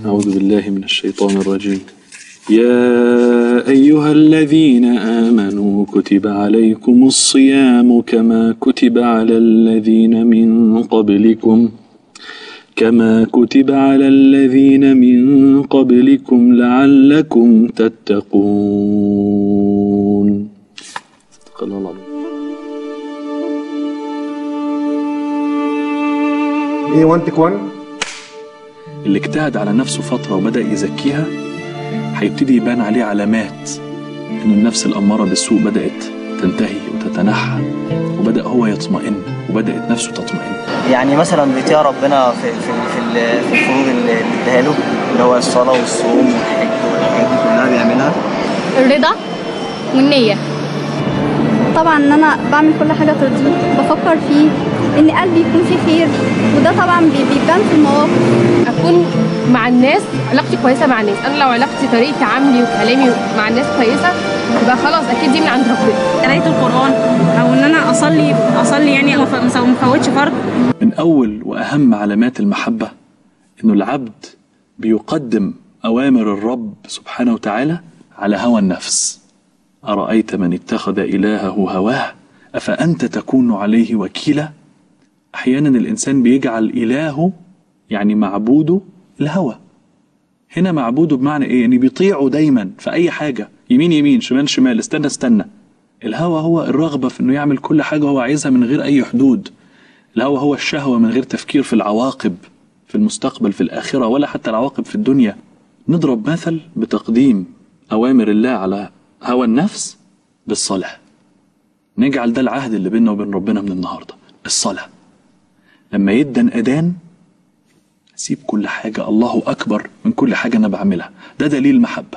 أعوذ بالله من الشيطان الرجيم يا أيها الذين آمنوا كتب عليكم الصيام كما كتب على الذين من قبلكم كما كتب على الذين من قبلكم لعلكم تتقون صدق الله العظيم ايه 1 تك 1 اللي اجتهد على نفسه فترة وبدأ يزكيها هيبتدي يبان عليه علامات إن النفس الأمارة بالسوء بدأت تنتهي وتتنحى وبدأ هو يطمئن وبدأت نفسه تطمئن يعني مثلا بيطيع ربنا في في في, ال- في الفروض اللي اداها له اللي هو الصلاه والصوم والحج والحاجات دي كلها بيعملها الرضا والنية طبعا ان انا بعمل كل حاجه ترضيه بفكر فيه ان قلبي يكون فيه خير وده طبعا بي- بيبان في المواقف أكون مع الناس علاقتي كويسة مع الناس أنا لو علاقتي طريقة تعاملي وكلامي مع الناس كويسة يبقى خلاص أكيد دي من عند ربنا قرايه القران او ان انا اصلي اصلي يعني ما ف- ما مفوتش فرض من أول وأهم علامات المحبة إنه العبد بيقدم أوامر الرب سبحانه وتعالى على هوى النفس أرأيت من اتخذ إلهه هواه أفأنت تكون عليه وكيلا أحيانا الإنسان بيجعل إلهه يعني معبوده الهوى هنا معبوده بمعنى إيه؟ يعني بيطيعه دايما في أي حاجة يمين يمين شمال شمال استنى استنى الهوى هو الرغبة في إنه يعمل كل حاجة هو عايزها من غير أي حدود الهوى هو الشهوة من غير تفكير في العواقب في المستقبل في الآخرة ولا حتى العواقب في الدنيا نضرب مثل بتقديم أوامر الله على هوى النفس بالصلاة نجعل ده العهد اللي بيننا وبين ربنا من النهاردة الصلاة لما يدن أذان سيب كل حاجة الله أكبر من كل حاجة أنا بعملها ده دليل محبة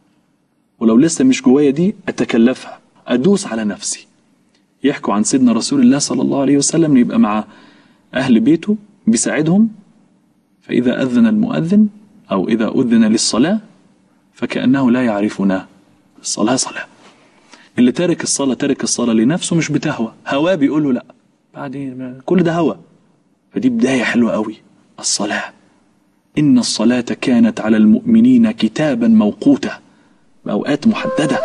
ولو لسه مش جوايا دي أتكلفها أدوس على نفسي يحكوا عن سيدنا رسول الله صلى الله عليه وسلم يبقى مع أهل بيته بيساعدهم فإذا أذن المؤذن أو إذا أذن للصلاة فكأنه لا يعرفنا الصلاة صلاة اللي تارك الصلاة تارك الصلاة لنفسه مش بتهوى هواه بيقول له لا بعدين ما- كل ده هوى فدي بداية حلوة قوي الصلاة إن الصلاة كانت على المؤمنين كتابا موقوتا بأوقات محددة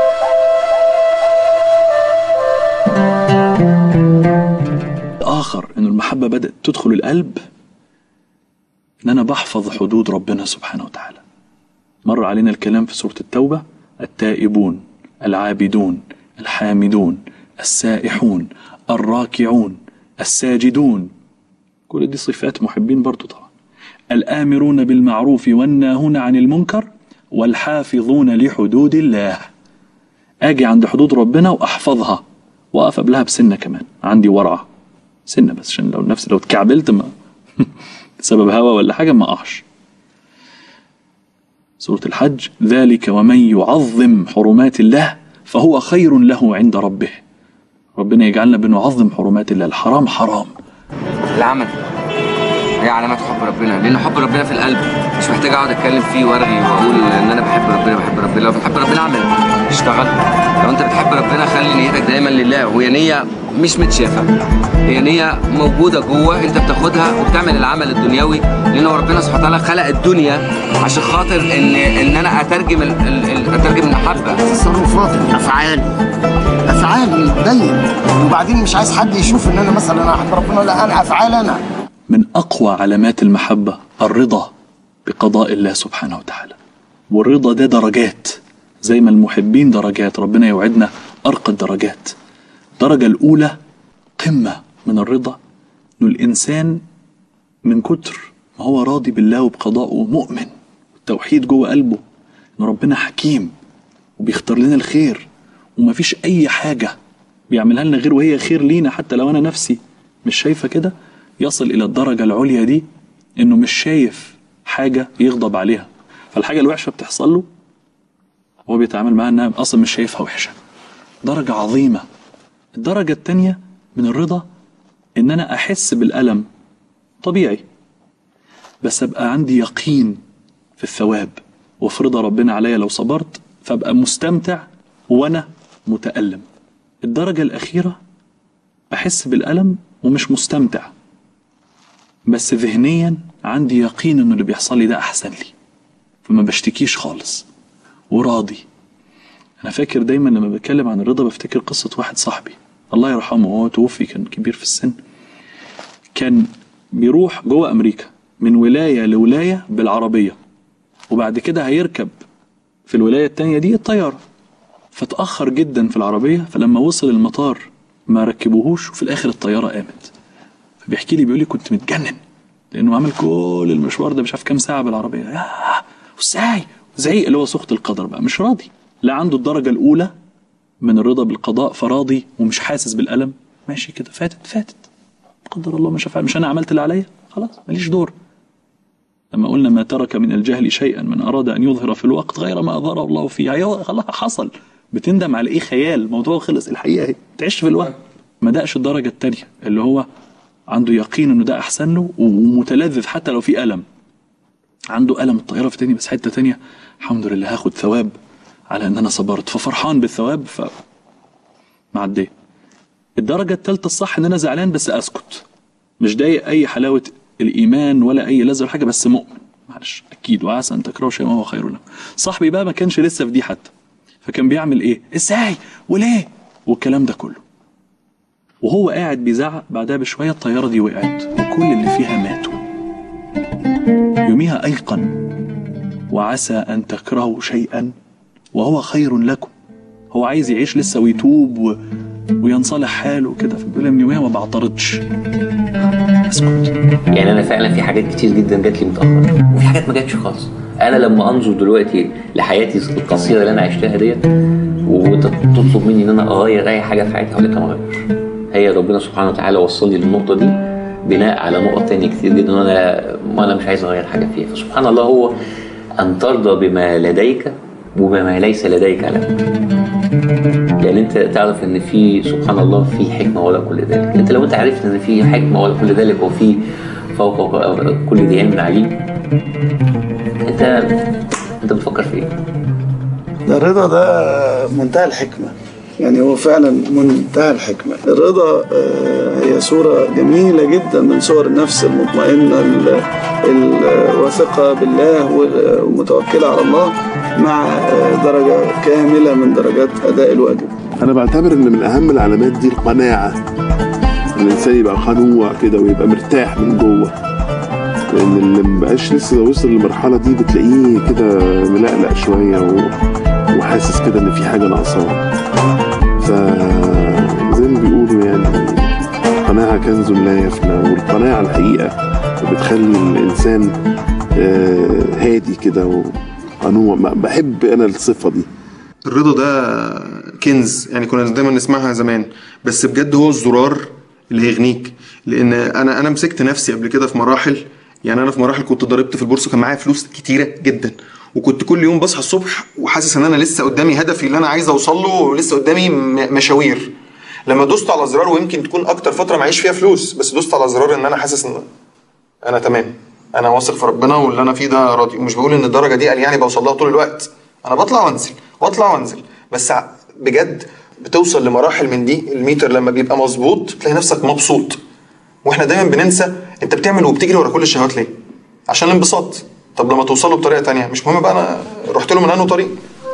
آخر إن المحبة بدأت تدخل القلب إن أنا بحفظ حدود ربنا سبحانه وتعالى مر علينا الكلام في سورة التوبة التائبون العابدون الحامدون السائحون الراكعون الساجدون كل دي صفات محبين برضو طبعا الآمرون بالمعروف والناهون عن المنكر والحافظون لحدود الله أجي عند حدود ربنا وأحفظها وأقف قبلها بسنة كمان عندي ورعة سنة بس عشان لو نفسي لو اتكعبلت ما بسبب هوا ولا حاجة ما أقعش سورة الحج ذلك ومن يعظم حرمات الله فهو خير له عند ربه ربنا يجعلنا بنعظم حرمات الله الحرام حرام العمل هي علامات حب ربنا لان حب ربنا في القلب مش محتاج اقعد اتكلم فيه وارغي واقول ان انا بحب ربنا بحب ربنا لو بتحب ربنا اعمل اشتغل لو انت بتحب ربنا خلي نيتك دايما لله وهي نيه مش متشافه هي نيه موجوده جوه انت بتاخدها وبتعمل العمل الدنيوي لان هو ربنا سبحانه وتعالى خلق الدنيا عشان خاطر ان ان انا اترجم ال- ال- ال- اترجم المحبه تصرفاتي افعالي افعالي دايما وبعدين مش عايز حد يشوف ان انا مثلا احب ربنا لا انا افعال انا من أقوى علامات المحبة الرضا بقضاء الله سبحانه وتعالى والرضا ده درجات زي ما المحبين درجات ربنا يوعدنا أرقى الدرجات الدرجة الأولى قمة من الرضا إنه الإنسان من كتر ما هو راضي بالله وبقضائه مؤمن التوحيد جوه قلبه إن ربنا حكيم وبيختار لنا الخير ومفيش أي حاجة بيعملها لنا غير وهي خير لينا حتى لو أنا نفسي مش شايفة كده يصل إلى الدرجة العليا دي إنه مش شايف حاجة يغضب عليها فالحاجة الوحشة بتحصل له هو بيتعامل معاها إنها أصلا مش شايفها وحشة درجة عظيمة الدرجة التانية من الرضا إن أنا أحس بالألم طبيعي بس أبقى عندي يقين في الثواب وفي رضا ربنا عليا لو صبرت فأبقى مستمتع وأنا متألم الدرجة الأخيرة أحس بالألم ومش مستمتع بس ذهنيا عندي يقين إنه اللي بيحصل لي ده أحسن لي فما بشتكيش خالص وراضي انا فاكر دايما لما بتكلم عن الرضا بفتكر قصه واحد صاحبي الله يرحمه هو توفي كان كبير في السن كان بيروح جوه امريكا من ولايه لولايه بالعربيه وبعد كده هيركب في الولايه التانية دي الطياره فتاخر جدا في العربيه فلما وصل المطار ما ركبوهوش وفي الاخر الطياره قامت فبيحكي لي بيقول لي كنت متجنن لانه عمل كل المشوار ده مش عارف كام ساعه بالعربيه يا ازاي زعيق اللي هو سخط القدر بقى مش راضي لا عنده الدرجه الاولى من الرضا بالقضاء فراضي ومش حاسس بالالم ماشي كده فاتت فاتت قدر الله ما شاء فعل مش انا عملت اللي عليا خلاص ماليش دور لما قلنا ما ترك من الجهل شيئا من اراد ان يظهر في الوقت غير ما اظهره الله فيه أيوة خلاص حصل بتندم على ايه خيال الموضوع خلص الحقيقه اهي تعيش في الوهم ما دقش الدرجه الثانيه اللي هو عنده يقين انه ده احسن له ومتلذذ حتى لو في الم عنده الم الطياره في تاني بس حته تانية الحمد لله هاخد ثواب على ان انا صبرت ففرحان بالثواب ف معديه الدرجه الثالثه الصح ان انا زعلان بس اسكت مش ضايق اي حلاوه الايمان ولا اي لذه ولا حاجه بس مؤمن معلش اكيد وعسى ان تكرهوا شيئا وهو خير لكم صاحبي بقى ما كانش لسه في دي حتى فكان بيعمل ايه ازاي وليه والكلام ده كله وهو قاعد بيزعق بعدها بشويه الطياره دي وقعت وكل اللي فيها ماتوا يوميها ايقن وعسى ان تكرهوا شيئا وهو خير لكم هو عايز يعيش لسه ويتوب و... وينصلح حاله كده فبيقول من يوميها ما بعترضش اسكت يعني انا فعلا في حاجات كتير جدا جات لي متاخر وفي حاجات ما جاتش خالص انا لما انظر دلوقتي لحياتي القصيره اللي انا عشتها ديت وانت تطلب مني ان انا اغير اي حاجه في حياتي هقول لك انا ما اغيرش هي ربنا سبحانه وتعالى وصلني للنقطه دي بناء على نقط تانية كتير جدا وانا ما انا مش عايز اغير حاجه فيها فسبحان الله هو ان ترضى بما لديك وبما ليس لديك على يعني انت تعرف ان في سبحان الله في حكمه ولا كل ذلك انت لو انت عرفت ان في حكمه ولا كل ذلك وفي فوق كل ذي علم عليم انت انت بتفكر في ايه؟ ده الرضا ده منتهى الحكمة يعني هو فعلا منتهى الحكمة الرضا آه، هي صورة جميلة جدا من صور النفس المطمئنة ال- الواثقة بالله والمتوكلة على الله مع آه، درجة كاملة من درجات أداء الواجب انا بعتبر ان من اهم العلامات دي القناعه ان الانسان يبقى قنوع كده ويبقى مرتاح من جوه لان اللي مبقاش لسه وصل للمرحله دي بتلاقيه كده ملقلق شويه و... وحاسس كده ان في حاجه ناقصاه فزي ما بيقولوا يعني القناعه كنز لا يفنى والقناعه الحقيقه بتخلي الانسان آه، هادي كده وقنوع بحب انا الصفه دي الرضا ده كنز يعني كنا دايما نسمعها زمان بس بجد هو الزرار اللي هيغنيك لان انا انا مسكت نفسي قبل كده في مراحل يعني انا في مراحل كنت ضربت في البورصه كان معايا فلوس كتيره جدا وكنت كل يوم بصحى الصبح وحاسس ان انا لسه قدامي هدفي اللي انا عايز اوصل له ولسه قدامي م- مشاوير لما دوست على زرار ويمكن تكون اكتر فتره معيش فيها فلوس بس دوست على زرار ان انا حاسس ان انا تمام انا واثق في ربنا واللي انا فيه ده راضي ومش بقول ان الدرجه دي قال يعني بوصل لها طول الوقت انا بطلع وانزل واطلع وانزل بس ع- بجد بتوصل لمراحل من دي الميتر لما بيبقى مظبوط تلاقي نفسك مبسوط واحنا دايما بننسى انت بتعمل وبتجري ورا كل الشهوات ليه عشان الانبساط طب لما توصل له بطريقه تانية مش مهم بقى انا رحت له من انه طريق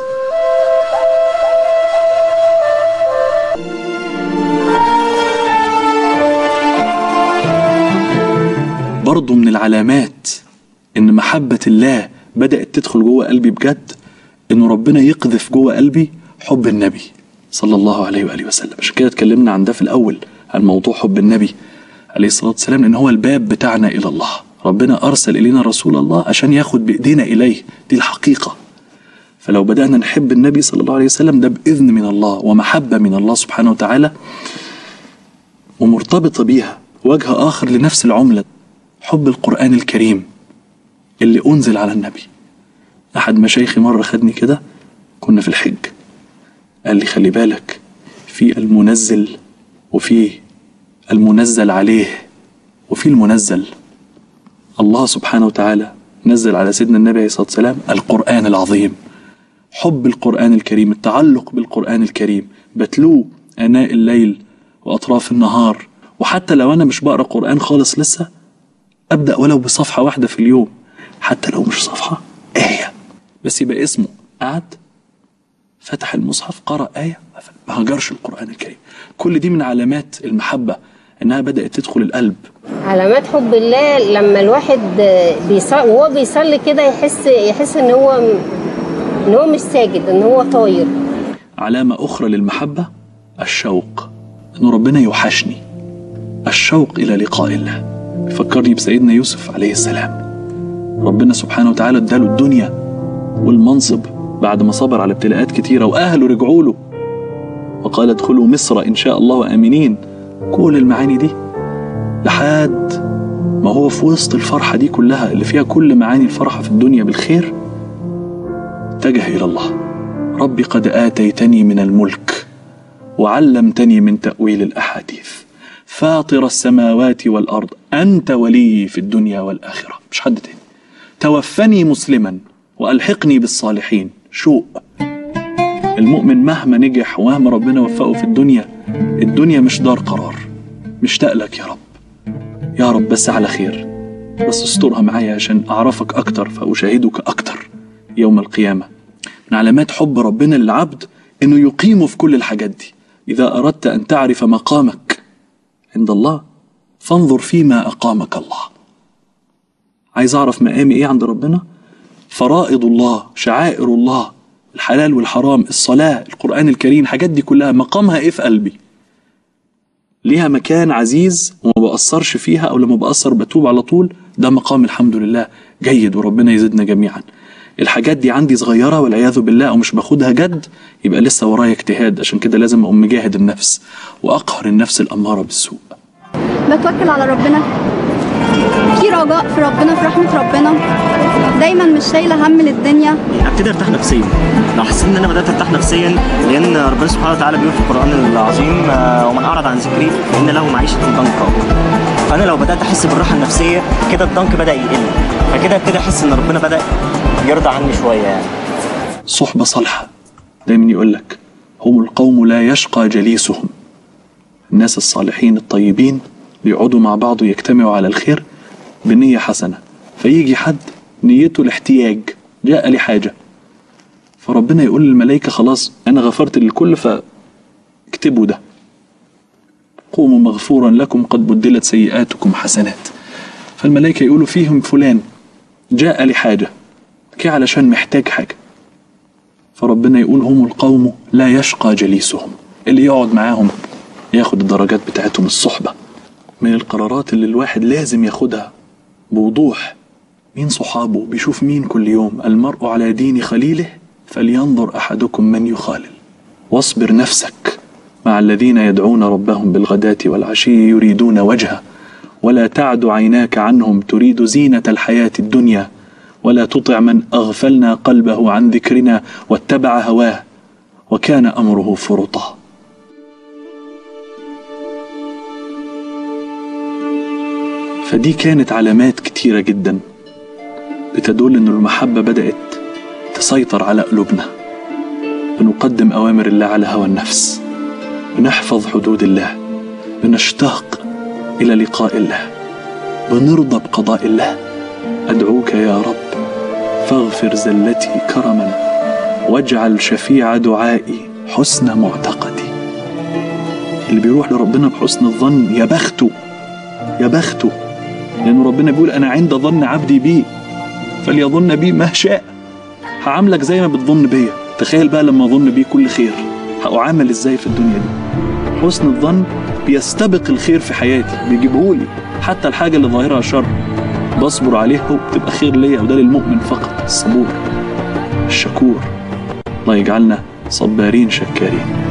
برضه من العلامات ان محبة الله بدأت تدخل جوه قلبي بجد انه ربنا يقذف جوه قلبي حب النبي صلى الله عليه وآله وسلم عشان كده اتكلمنا عن ده في الأول عن موضوع حب النبي عليه الصلاة والسلام لأن هو الباب بتاعنا إلى الله ربنا أرسل إلينا رسول الله عشان ياخد بإيدينا إليه دي الحقيقة فلو بدأنا نحب النبي صلى الله عليه وسلم ده بإذن من الله ومحبة من الله سبحانه وتعالى ومرتبطة بيها وجه آخر لنفس العملة حب القرآن الكريم اللي أنزل على النبي أحد مشايخي مرة خدني كده كنا في الحج قال لي خلي بالك في المنزل وفي المنزل عليه وفي المنزل الله سبحانه وتعالى نزل على سيدنا النبي عليه الصلاة والسلام القرآن العظيم حب القرآن الكريم التعلق بالقرآن الكريم بتلوه آناء الليل وأطراف النهار وحتى لو أنا مش بقرأ قرآن خالص لسه أبدأ ولو بصفحة واحدة في اليوم حتى لو مش صفحة آية بس يبقى اسمه قعد فتح المصحف قرأ آية قفل. ما هجرش القرآن الكريم كل دي من علامات المحبة إنها بدأت تدخل القلب علامات حب الله لما الواحد بيصلي وهو بيصلي كده يحس يحس ان هو ان هو مش ساجد ان هو طاير علامة أخرى للمحبة الشوق إن ربنا يوحشني الشوق إلى لقاء الله بيفكرني بسيدنا يوسف عليه السلام ربنا سبحانه وتعالى اداله الدنيا والمنصب بعد ما صبر على ابتلاءات كتيرة وأهله رجعوا له وقال ادخلوا مصر إن شاء الله آمنين كل المعاني دي لحد ما هو في وسط الفرحة دي كلها اللي فيها كل معاني الفرحة في الدنيا بالخير اتجه إلى الله ربي قد آتيتني من الملك وعلمتني من تأويل الأحاديث فاطر السماوات والأرض أنت ولي في الدنيا والآخرة مش حد تاني توفني مسلما وألحقني بالصالحين شوق المؤمن مهما نجح ومهما ربنا وفقه في الدنيا الدنيا مش دار قرار مشتاق لك يا رب يا رب بس على خير بس استرها معايا عشان أعرفك أكتر فأشاهدك أكتر يوم القيامة من علامات حب ربنا للعبد إنه يقيمه في كل الحاجات دي إذا أردت أن تعرف مقامك عند الله فانظر فيما أقامك الله عايز أعرف مقامي إيه عند ربنا فرائض الله شعائر الله الحلال والحرام الصلاة القرآن الكريم الحاجات دي كلها مقامها إيه في قلبي ليها مكان عزيز وما بأثرش فيها أو لما بأثر بتوب على طول ده مقام الحمد لله جيد وربنا يزيدنا جميعا الحاجات دي عندي صغيرة والعياذ بالله أو مش باخدها جد يبقى لسه ورايا اجتهاد عشان كده لازم أقوم مجاهد النفس وأقهر النفس الأمارة بالسوء بتوكل على ربنا في رجاء في ربنا في رحمة ربنا دايما مش شايلة هم للدنيا ابتدي ارتاح نفسيا لو حسيت ان انا بدات ارتاح نفسيا لان ربنا سبحانه وتعالى بيقول في القران العظيم آه، ومن اعرض عن ذكري فان له معيشه ضنكا فانا لو بدات احس بالراحه النفسيه كده الضنك بدا يقل فكده ابتدي احس ان ربنا بدا يرضى عني شويه يعني صحبة صالحة دايما يقول لك هم القوم لا يشقى جليسهم الناس الصالحين الطيبين بيقعدوا مع بعض ويجتمعوا على الخير بنية حسنة فيجي حد نيته الاحتياج جاء لي حاجة فربنا يقول للملائكة خلاص أنا غفرت للكل فاكتبوا ده قوموا مغفورا لكم قد بدلت سيئاتكم حسنات فالملائكة يقولوا فيهم فلان جاء لحاجة كي علشان محتاج حاجة فربنا يقول هم القوم لا يشقى جليسهم اللي يقعد معاهم ياخد الدرجات بتاعتهم الصحبة من القرارات اللي الواحد لازم ياخدها بوضوح مين صحابه بيشوف مين كل يوم المرء على دين خليله فلينظر أحدكم من يخالل واصبر نفسك مع الذين يدعون ربهم بالغداة والعشي يريدون وجهه ولا تعد عيناك عنهم تريد زينة الحياة الدنيا ولا تطع من أغفلنا قلبه عن ذكرنا واتبع هواه وكان أمره فرطا فدي كانت علامات كتيرة جدا بتدل أن المحبة بدأت تسيطر على قلوبنا بنقدم أوامر الله على هوى النفس بنحفظ حدود الله بنشتاق إلى لقاء الله بنرضى بقضاء الله أدعوك يا رب فاغفر زلتي كرما واجعل شفيع دعائي حسن معتقدي اللي بيروح لربنا بحسن الظن يا بخته يا بخته لأن ربنا بيقول أنا عند ظن عبدي بي فليظن بي ما شاء هعاملك زي ما بتظن بيا تخيل بقى لما أظن بيه كل خير هأعامل إزاي في الدنيا دي حسن الظن بيستبق الخير في حياتي بيجيبهولي حتى الحاجة اللي ظاهرها شر بصبر عليها وبتبقى خير ليا وده للمؤمن فقط الصبور الشكور الله يجعلنا صبارين شكارين